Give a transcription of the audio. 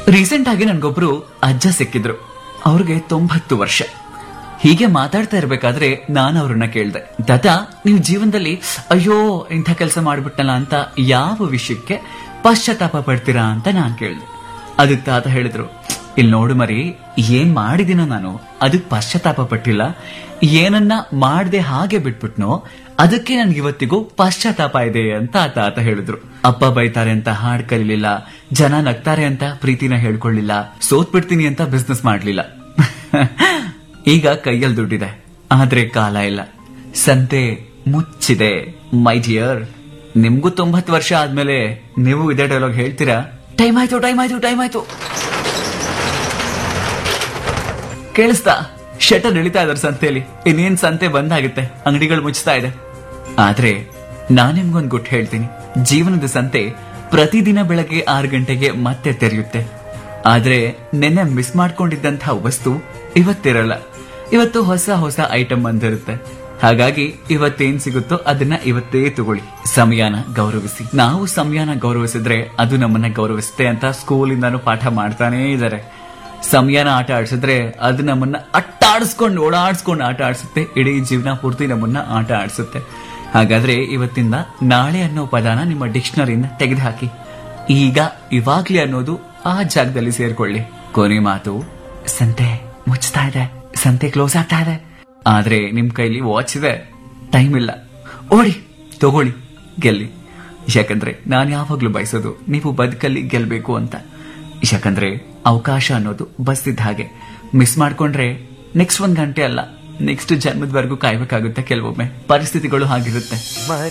recent ಆಗಿ ನನ್ಗೊಬ್ರು ಅಜ್ಜ ಸಿಕ್ಕಿದ್ರು ಅವ್ರಿಗೆ ತೊಂಬತ್ತು ವರ್ಷ ಹೀಗೆ ಮಾತಾಡ್ತಾ ಇರ್ಬೇಕಾದ್ರೆ ನಾನು ಅವ್ರನ್ನ ಕೇಳ್ದೆ ತಾತ ನೀವು ಜೀವನದಲ್ಲಿ ಅಯ್ಯೋ ಇಂಥ ಕೆಲಸ ಮಾಡ್ಬಿಟ್ಟಲ್ಲ ಅಂತ ಯಾವ ವಿಷಯಕ್ಕೆ ಪಶ್ಚಾತ್ತಾಪ ಪಡ್ತೀರಾ ಅಂತ ನಾನ್ ಕೇಳ್ದೆ ಅದಕ್ಕೆ ತಾತ ಹೇಳಿದ್ರು ಇಲ್ಲಿ ನೋಡು ಮರಿ ಏನ್ ಮಾಡಿದಿನೋ ನಾನು ಅದಕ್ಕೆ ಪಶ್ಚಾತ್ತಾಪ ಪಟ್ಟಿಲ್ಲ ಏನನ್ನ ಮಾಡ್ದೆ ಹಾಗೆ ಬಿಟ್ಬಿಟ್ನೋ ಅದಕ್ಕೆ ನನ್ಗೆ ಇವತ್ತಿಗೂ ಪಶ್ಚಾತ್ತಾಪ ಇದೆ ಅಂತ ಆ ತಾತ ಹೇಳಿದ್ರು ಅಪ್ಪ ಬೈತಾರೆ ಅಂತ ಹಾಡ್ ಕಲಿಲಿಲ್ಲ ಜನ ನಗ್ತಾರೆ ಅಂತ ಪ್ರೀತಿನ ಹೇಳ್ಕೊಳ್ಳಿಲ್ಲ ಸೋತ್ ಬಿಡ್ತೀನಿ ಅಂತ ಬಿಸ್ನೆಸ್ ಮಾಡ್ಲಿಲ್ಲ ಈಗ ಕೈಯಲ್ಲಿ ದುಡ್ಡಿದೆ ಆದ್ರೆ ಕಾಲ ಇಲ್ಲ ಸಂತೆ ಮುಚ್ಚಿದೆ ಮೈ ಡಿಯರ್ ನಿಮ್ಗೂ ತೊಂಬತ್ತು ವರ್ಷ ಆದ್ಮೇಲೆ ನೀವು ಇದೇ ಡೈಲಾಗ್ ಹೇಳ್ತೀರಾ ಟೈಮ್ ಆಯ್ತು ಟೈಮ್ ಆಯ್ತು ಟೈಮ್ ಆಯ್ತು ಕೇಳಿಸ್ತಾ ಶಟರ್ ಇಳಿತಾ ಇದಾರೆ ಸಂತೆಯಲ್ಲಿ ಇನ್ನೇನ್ ಸಂತೆ ಬಂದಾಗುತ್ತೆ ಅಂಗಡಿಗಳು ಮುಚ್ತಾ ಇದೆ ಆದ್ರೆ ನಾನ್ ನಿಮ್ಗೊಂದ್ ಗುಟ್ಟು ಹೇಳ್ತೀನಿ ಜೀವನದ ಸಂತೆ ಪ್ರತಿದಿನ ಬೆಳಗ್ಗೆ ಆರು ಗಂಟೆಗೆ ಮತ್ತೆ ತೆರೆಯುತ್ತೆ ಆದ್ರೆ ನೆನ್ನೆ ಮಿಸ್ ಮಾಡ್ಕೊಂಡಿದ್ದಂತಹ ವಸ್ತು ಇವತ್ತಿರಲ್ಲ ಇವತ್ತು ಹೊಸ ಹೊಸ ಐಟಮ್ ಬಂದಿರುತ್ತೆ ಹಾಗಾಗಿ ಇವತ್ತೇನ್ ಸಿಗುತ್ತೋ ಅದನ್ನ ಇವತ್ತೇ ತಗೊಳ್ಳಿ ಸಮಯನ ಗೌರವಿಸಿ ನಾವು ಸಮಯನ ಗೌರವಿಸಿದ್ರೆ ಅದು ನಮ್ಮನ್ನ ಗೌರವಿಸುತ್ತೆ ಅಂತ ಸ್ಕೂಲಿಂದಾನು ಪಾಠ ಮಾಡ್ತಾನೇ ಇದ್ದಾರೆ ಸಮಯನ ಆಟ ಆಡ್ಸಿದ್ರೆ ಅದು ನಮ್ಮನ್ನ ಅಟ್ಟಾಡಿಸ್ಕೊಂಡು ಓಡಾಡಿಸ್ಕೊಂಡು ಆಟ ಆಡ್ಸುತ್ತೆ ಇಡೀ ಜೀವನ ಪೂರ್ತಿ ನಮ್ಮನ್ನ ಆಟ ಆಡ್ಸುತ್ತೆ ಹಾಗಾದ್ರೆ ಇವತ್ತಿಂದ ನಾಳೆ ಅನ್ನೋ ಪದನ ನಿಮ್ಮ ಡಿಕ್ಷನರಿಯಿಂದ ತೆಗೆದುಹಾಕಿ ಈಗ ಇವಾಗ್ಲೇ ಅನ್ನೋದು ಆ ಜಾಗದಲ್ಲಿ ಸೇರ್ಕೊಳ್ಳಿ ಕೊನೆ ಮಾತು ಸಂತೆ ಮುಚ್ತಾ ಇದೆ ಸಂತೆ ಕ್ಲೋಸ್ ಆಗ್ತಾ ಇದೆ ಆದ್ರೆ ನಿಮ್ ಕೈಲಿ ವಾಚ್ ಇದೆ ಟೈಮ್ ಇಲ್ಲ ಓಡಿ ತಗೊಳ್ಳಿ ಗೆಲ್ಲಿ ಯಾಕಂದ್ರೆ ನಾನು ಯಾವಾಗ್ಲೂ ಬಯಸೋದು ನೀವು ಬದುಕಲ್ಲಿ ಗೆಲ್ಬೇಕು ಅಂತ ಯಾಕಂದ್ರೆ ಅವಕಾಶ ಅನ್ನೋದು ಬಸ್ ಇದ್ದ ಹಾಗೆ ಮಿಸ್ ಮಾಡ್ಕೊಂಡ್ರೆ ನೆಕ್ಸ್ಟ್ ಒಂದ್ ಗಂಟೆ ಅಲ್ಲ ನೆಕ್ಸ್ಟ್ ಜನ್ಮದವರೆಗೂ ಕಾಯ್ಬೇಕಾಗುತ್ತೆ ಕೆಲವೊಮ್ಮೆ ಪರಿಸ್ಥಿತಿಗಳು ಹಾಗಿರುತ್ತೆ